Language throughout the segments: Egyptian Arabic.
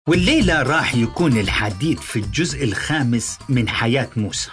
والليلة راح يكون الحديث في الجزء الخامس من حياة موسى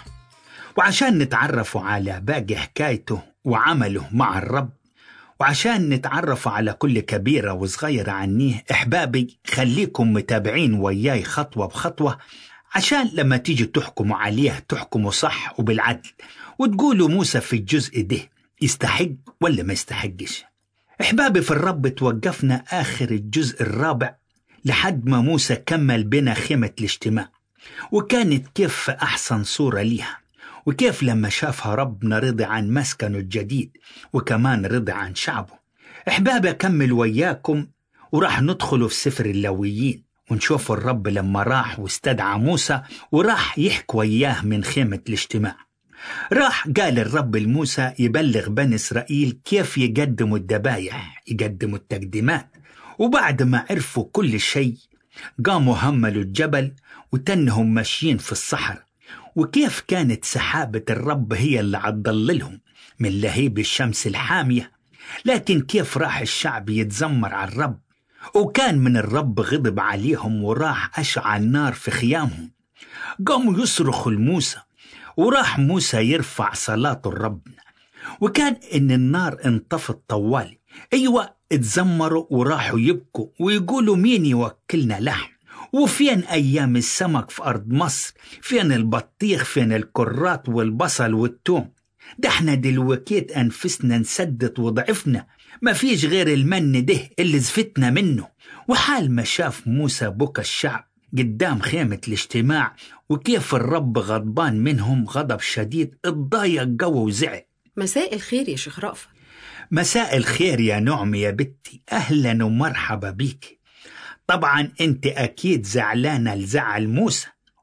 وعشان نتعرفوا على باقي حكايته وعمله مع الرب وعشان نتعرفوا على كل كبيرة وصغيرة عنيه إحبابي خليكم متابعين وياي خطوة بخطوة عشان لما تيجي تحكموا عليه تحكموا صح وبالعدل وتقولوا موسى في الجزء ده يستحق ولا ما يستحقش إحبابي في الرب توقفنا آخر الجزء الرابع لحد ما موسى كمل بنا خيمة الاجتماع وكانت كيف في أحسن صورة ليها وكيف لما شافها ربنا رضي عن مسكنه الجديد وكمان رضي عن شعبه احبابي اكمل وياكم وراح ندخلوا في سفر اللويين ونشوف الرب لما راح واستدعى موسى وراح يحكي وياه من خيمة الاجتماع راح قال الرب لموسى يبلغ بني إسرائيل كيف يقدموا الذبايح يقدموا التقديمات وبعد ما عرفوا كل شيء قاموا هملوا الجبل وتنهم ماشيين في الصحراء وكيف كانت سحابة الرب هي اللي عتضللهم من لهيب الشمس الحامية لكن كيف راح الشعب يتذمر على الرب وكان من الرب غضب عليهم وراح أشعل نار في خيامهم قاموا يصرخوا لموسى وراح موسى يرفع صلاته لربنا وكان إن النار انطفت طوالي أيوة اتذمروا وراحوا يبكوا ويقولوا مين يوكلنا لحم وفين أيام السمك في أرض مصر فين البطيخ فين الكرات والبصل والثوم ده احنا دلوكيت أنفسنا انسدت وضعفنا ما فيش غير المن ده اللي زفتنا منه وحال ما شاف موسى بكى الشعب قدام خيمة الاجتماع وكيف الرب غضبان منهم غضب شديد اتضايق جوه وزعل مساء الخير يا شيخ رأفت مساء الخير يا نعم يا بنتي أهلا ومرحبا بيك طبعا انت أكيد زعلانة لزعل موسى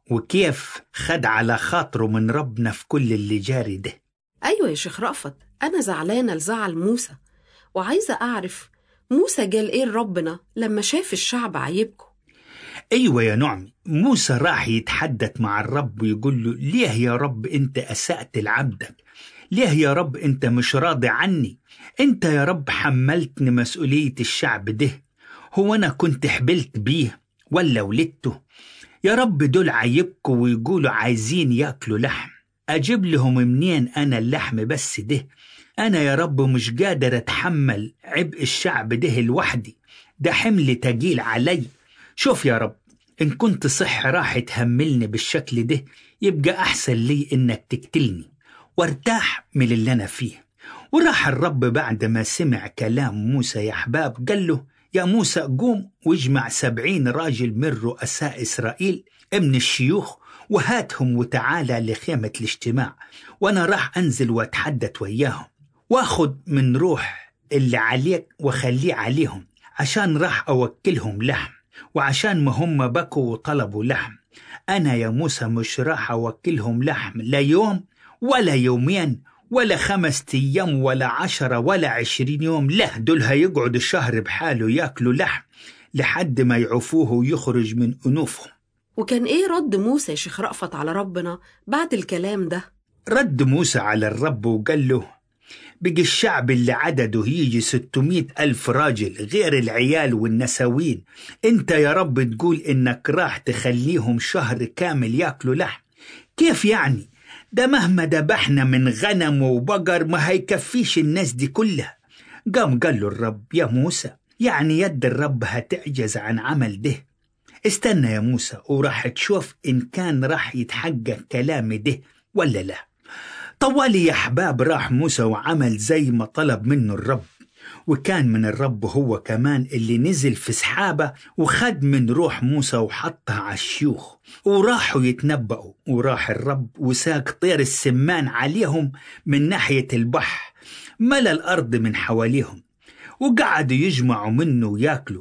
وكيف خد على خاطره من ربنا في كل اللي جاري ده أيوة يا شيخ رأفت أنا زعلانة لزعل موسى وعايزة أعرف موسى قال إيه لربنا لما شاف الشعب عيبكم أيوة يا نعمي موسى راح يتحدث مع الرب ويقول له ليه يا رب أنت أسأت لعبدك ليه يا رب أنت مش راضي عني أنت يا رب حملتني مسؤولية الشعب ده هو أنا كنت حبلت بيه ولا ولدته يا رب دول عيبكوا ويقولوا عايزين ياكلوا لحم أجيب لهم منين أنا اللحم بس ده أنا يا رب مش قادر أتحمل عبء الشعب ده لوحدي ده حمل تقيل علي شوف يا رب إن كنت صح راح تهملني بالشكل ده يبقى أحسن لي إنك تقتلني وارتاح من اللي أنا فيه وراح الرب بعد ما سمع كلام موسى يا أحباب قال له يا موسى قوم واجمع سبعين راجل من رؤساء إسرائيل من الشيوخ وهاتهم وتعالى لخيمة الاجتماع وأنا راح أنزل وأتحدث وياهم وأخذ من روح اللي عليك وخليه عليهم عشان راح أوكلهم لحم وعشان ما هم بكوا وطلبوا لحم أنا يا موسى مش راح أوكلهم لحم لا يوم ولا يومين ولا خمسة أيام ولا عشرة ولا عشرين يوم لا دول هيقعدوا شهر بحاله ياكلوا لحم لحد ما يعوفوه ويخرج من أنوفهم وكان إيه رد موسى يا شيخ رأفت على ربنا بعد الكلام ده رد موسى على الرب وقال له بقي الشعب اللي عدده يجي 600 ألف راجل غير العيال والنساوين انت يا رب تقول انك راح تخليهم شهر كامل ياكلوا لحم كيف يعني ده مهما ذبحنا من غنم وبقر ما هيكفيش الناس دي كلها قام قال له الرب يا موسى يعني يد الرب هتعجز عن عمل ده استنى يا موسى وراح تشوف إن كان راح يتحقق كلامي ده ولا لا طوالي يا أحباب راح موسى وعمل زي ما طلب منه الرب وكان من الرب هو كمان اللي نزل في سحابة وخد من روح موسى وحطها على الشيوخ وراحوا يتنبأوا وراح الرب وساق طير السمان عليهم من ناحية البحر ملا الأرض من حواليهم وقعدوا يجمعوا منه وياكلوا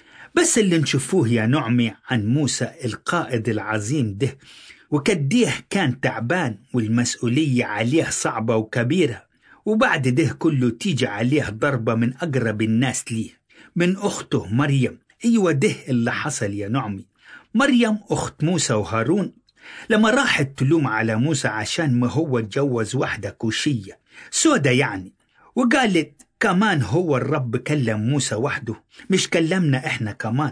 بس اللي نشوفوه يا نعمي عن موسى القائد العظيم ده وكديه كان تعبان والمسؤولية عليه صعبة وكبيرة وبعد ده كله تيجي عليه ضربة من أقرب الناس ليه من أخته مريم أيوة ده اللي حصل يا نعمي مريم أخت موسى وهارون لما راحت تلوم على موسى عشان ما هو اتجوز واحدة كوشية سودة يعني وقالت كمان هو الرب كلم موسى وحده مش كلمنا احنا كمان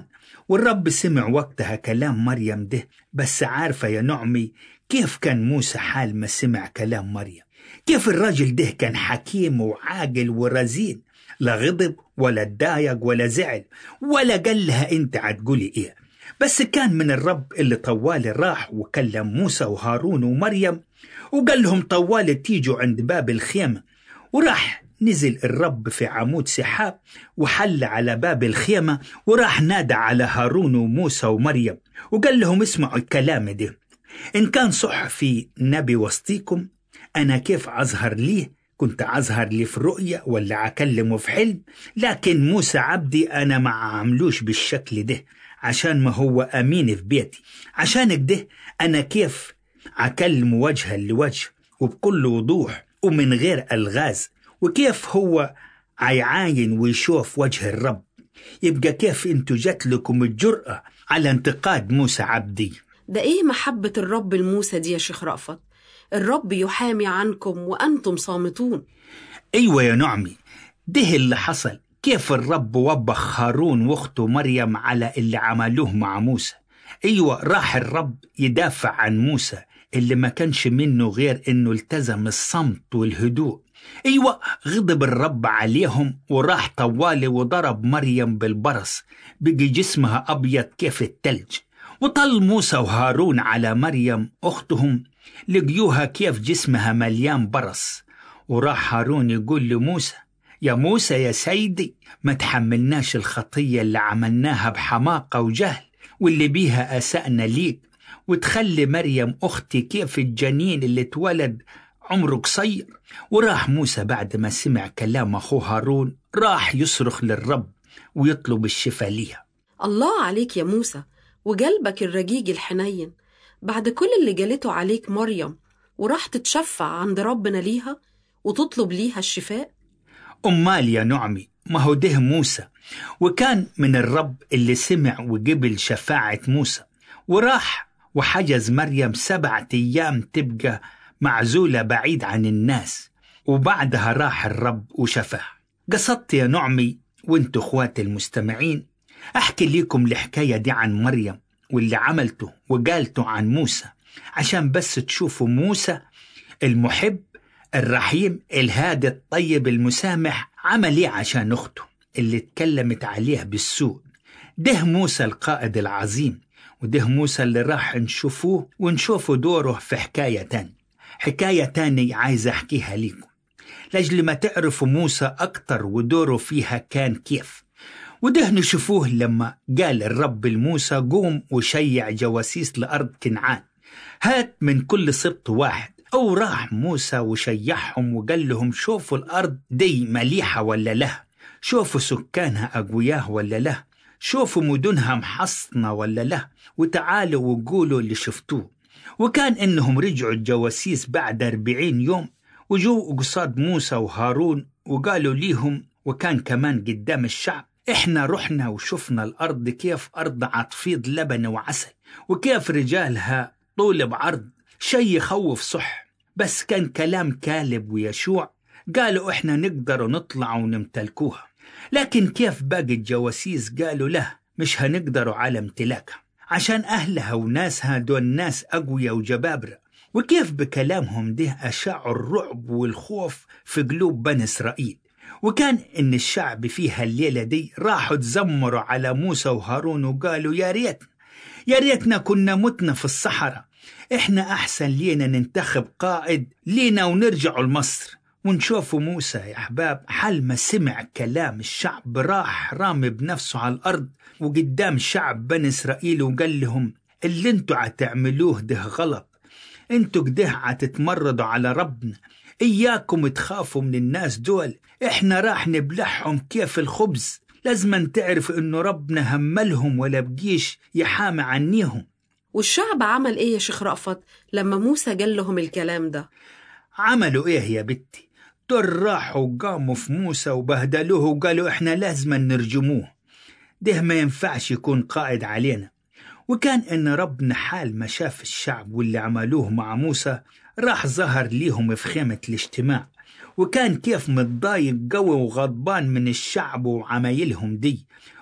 والرب سمع وقتها كلام مريم ده بس عارفة يا نعمي كيف كان موسى حال ما سمع كلام مريم كيف الراجل ده كان حكيم وعاقل ورزين لا غضب ولا اتضايق ولا زعل ولا قال لها انت هتقولي ايه بس كان من الرب اللي طوال راح وكلم موسى وهارون ومريم وقال لهم طوال تيجوا عند باب الخيمة وراح نزل الرب في عمود سحاب وحل على باب الخيمة وراح نادى على هارون وموسى ومريم وقال لهم اسمعوا الكلام ده إن كان صح في نبي وسطيكم أنا كيف أظهر ليه كنت أظهر لي في رؤية ولا أكلمه في حلم لكن موسى عبدي أنا ما عملوش بالشكل ده عشان ما هو أمين في بيتي عشان كده أنا كيف أكلمه وجها لوجه وبكل وضوح ومن غير ألغاز وكيف هو عيعاين ويشوف وجه الرب يبقى كيف انتوا جات لكم الجرأة على انتقاد موسى عبدي ده إيه محبة الرب لموسى دي يا شيخ رأفت الرب يحامي عنكم وأنتم صامتون أيوة يا نعمي ده اللي حصل كيف الرب وبخ هارون واخته مريم على اللي عملوه مع موسى أيوة راح الرب يدافع عن موسى اللي ما كانش منه غير انه التزم الصمت والهدوء ايوه غضب الرب عليهم وراح طوالي وضرب مريم بالبرص بقي جسمها ابيض كيف التلج وطل موسى وهارون على مريم اختهم لقيوها كيف جسمها مليان برص وراح هارون يقول لموسى يا موسى يا سيدي ما تحملناش الخطية اللي عملناها بحماقة وجهل واللي بيها أسأنا ليك وتخلي مريم أختي كيف الجنين اللي اتولد عمره قصير وراح موسى بعد ما سمع كلام أخوه هارون راح يصرخ للرب ويطلب الشفاء ليها الله عليك يا موسى وقلبك الرجيج الحنين بعد كل اللي جالته عليك مريم وراح تتشفع عند ربنا ليها وتطلب ليها الشفاء أمال يا نعمي ما هو ده موسى وكان من الرب اللي سمع وقبل شفاعة موسى وراح وحجز مريم سبعة أيام تبقى معزولة بعيد عن الناس وبعدها راح الرب وشفاه قصدت يا نعمي وانتوا اخواتي المستمعين احكي لكم الحكاية دي عن مريم واللي عملته وقالته عن موسى عشان بس تشوفوا موسى المحب الرحيم الهادي الطيب المسامح عمل ايه عشان اخته اللي اتكلمت عليه بالسوء ده موسى القائد العظيم وده موسى اللي راح نشوفوه ونشوفوا دوره في حكاية تاني حكاية تاني عايز أحكيها لكم لأجل ما تعرفوا موسى أكتر ودوره فيها كان كيف وده نشوفوه لما قال الرب لموسى قوم وشيع جواسيس لأرض كنعان هات من كل سبط واحد أو راح موسى وشيعهم وقال لهم شوفوا الأرض دي مليحة ولا لا شوفوا سكانها أقوياء ولا لا شوفوا مدنها محصنة ولا لا وتعالوا وقولوا اللي شفتوه وكان إنهم رجعوا الجواسيس بعد أربعين يوم وجوا قصاد موسى وهارون وقالوا ليهم وكان كمان قدام الشعب إحنا رحنا وشفنا الأرض كيف أرض عطفيض لبن وعسل وكيف رجالها طول بعرض شي يخوف صح بس كان كلام كالب ويشوع قالوا إحنا نقدر نطلع ونمتلكوها لكن كيف باقي الجواسيس قالوا له مش هنقدروا على امتلاكها عشان أهلها وناسها دول ناس أقوياء وجبابرة وكيف بكلامهم ده أشاعوا الرعب والخوف في قلوب بني إسرائيل وكان إن الشعب فيها الليلة دي راحوا تزمروا على موسى وهارون وقالوا يا ريت يا ريتنا كنا متنا في الصحراء إحنا أحسن لينا ننتخب قائد لينا ونرجعوا لمصر ونشوفوا موسى يا أحباب حال ما سمع كلام الشعب راح رامي بنفسه على الأرض وقدام شعب بني إسرائيل وقال لهم اللي انتوا عتعملوه ده غلط انتوا كده عتتمردوا على ربنا إياكم تخافوا من الناس دول إحنا راح نبلعهم كيف الخبز لازم تعرف إنه ربنا هملهم ولا بقيش يحامي عنيهم والشعب عمل إيه يا شيخ رأفت لما موسى قال لهم الكلام ده عملوا إيه يا بنتي دول راحوا وقاموا في موسى وبهدلوه وقالوا إحنا لازم نرجموه ده ما ينفعش يكون قائد علينا وكان إن ربنا حال ما شاف الشعب واللي عملوه مع موسى راح ظهر ليهم في خيمة الاجتماع وكان كيف متضايق قوي وغضبان من الشعب وعمايلهم دي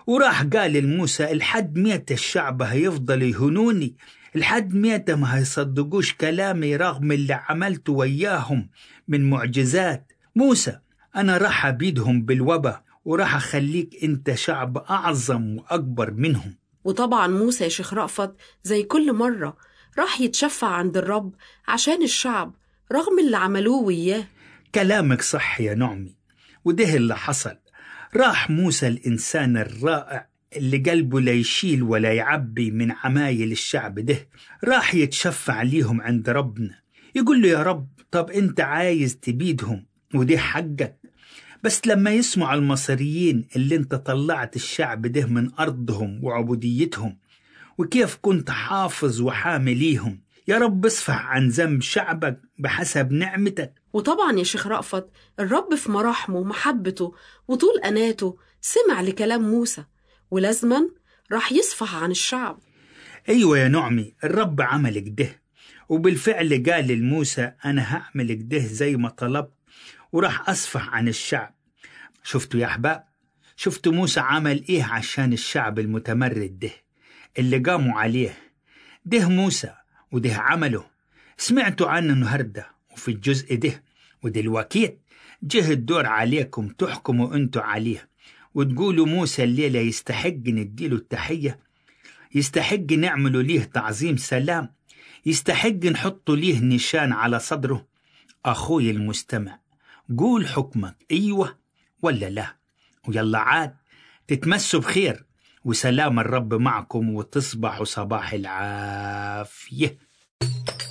وراح قال لموسى الحد ميت الشعب هيفضل يهنوني الحد ميت ما هيصدقوش كلامي رغم اللي عملته وياهم من معجزات موسى أنا راح أبيدهم بالوبا وراح أخليك أنت شعب أعظم وأكبر منهم وطبعا موسى يا شيخ رأفت زي كل مرة راح يتشفع عند الرب عشان الشعب رغم اللي عملوه وياه كلامك صح يا نعمي وده اللي حصل راح موسى الإنسان الرائع اللي قلبه لا يشيل ولا يعبي من عمايل الشعب ده راح يتشفع ليهم عند ربنا يقول له يا رب طب انت عايز تبيدهم ودي حقك بس لما يسمع المصريين اللي انت طلعت الشعب ده من أرضهم وعبوديتهم وكيف كنت حافظ وحامي ليهم يا رب اصفح عن ذنب شعبك بحسب نعمتك وطبعا يا شيخ رأفت الرب في مراحمه ومحبته وطول أناته سمع لكلام موسى ولازما راح يصفح عن الشعب أيوة يا نعمي الرب عمل كده وبالفعل قال لموسى أنا هعمل كده زي ما طلبت وراح أصفح عن الشعب شفتوا يا أحباب شفتوا موسى عمل إيه عشان الشعب المتمرد ده اللي قاموا عليه ده موسى وده عمله سمعتوا عنه النهاردة وفي الجزء ده ودلوقتي جه الدور عليكم تحكموا انتوا عليه وتقولوا موسى الليلة يستحق نديله التحية يستحق نعمله ليه تعظيم سلام يستحق نحط ليه نشان على صدره أخوي المستمع قول حكمك أيوة ولا لا ويلا عاد تتمسوا بخير وسلام الرب معكم وتصبحوا صباح العافية